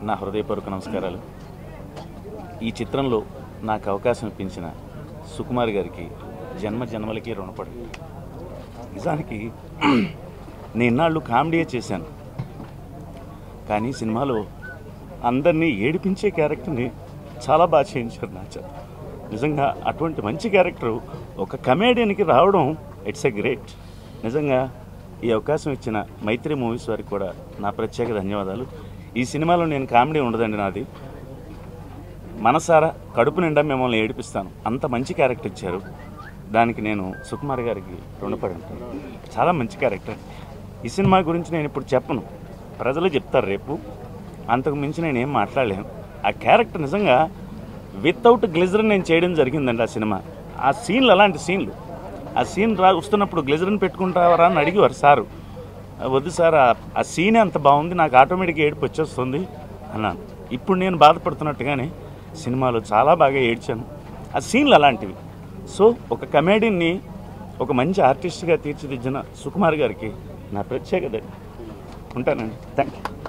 నా హృదయపూర్వక నమస్కారాలు ఈ చిత్రంలో నాకు అవకాశం ఇప్పించిన సుకుమార్ గారికి జన్మ జన్మలకి రుణపడి నిజానికి నేను ఇన్నాళ్ళు కామెడీయే చేశాను కానీ సినిమాలో అందరినీ ఏడిపించే క్యారెక్టర్ని చాలా బాగా చేయించారు నా చేత నిజంగా అటువంటి మంచి క్యారెక్టర్ ఒక కమేడియన్కి రావడం ఇట్స్ ఎ గ్రేట్ నిజంగా ఈ అవకాశం ఇచ్చిన మైత్రి మూవీస్ వారికి కూడా నా ప్రత్యేక ధన్యవాదాలు ఈ సినిమాలో నేను కామెడీ ఉండదండి నాది మనసారా కడుపు నిండా మిమ్మల్ని ఏడిపిస్తాను అంత మంచి క్యారెక్టర్ ఇచ్చారు దానికి నేను సుకుమార్ గారికి రుణపడి ఉంటాను చాలా మంచి క్యారెక్టర్ ఈ సినిమా గురించి నేను ఇప్పుడు చెప్పను ప్రజలు చెప్తారు రేపు అంతకు మించి నేను ఏం మాట్లాడలేను ఆ క్యారెక్టర్ నిజంగా వితౌట్ గ్లిజరిన్ నేను చేయడం జరిగిందండి ఆ సినిమా ఆ సీన్లు అలాంటి సీన్లు ఆ సీన్ రా వస్తున్నప్పుడు గ్లిజరిన్ పెట్టుకుంటావరా అని అడిగేవారు సారు వద్దు సార్ ఆ- ఆ సీనే అంత బాగుంది నాకు ఆటోమేటిక్గా ఏడుపు వచ్చేస్తుంది అన్నాను ఇప్పుడు నేను బాధపడుతున్నట్టుగానే సినిమాలో చాలా బాగా ఏడ్చాను ఆ సీన్లు అలాంటివి సో ఒక కమేడీని ఒక మంచి ఆర్టిస్ట్గా తీర్చిదిద్దిన సుకుమార్ గారికి నా ప్రత్యేకత ఉంటానండి థ్యాంక్ యూ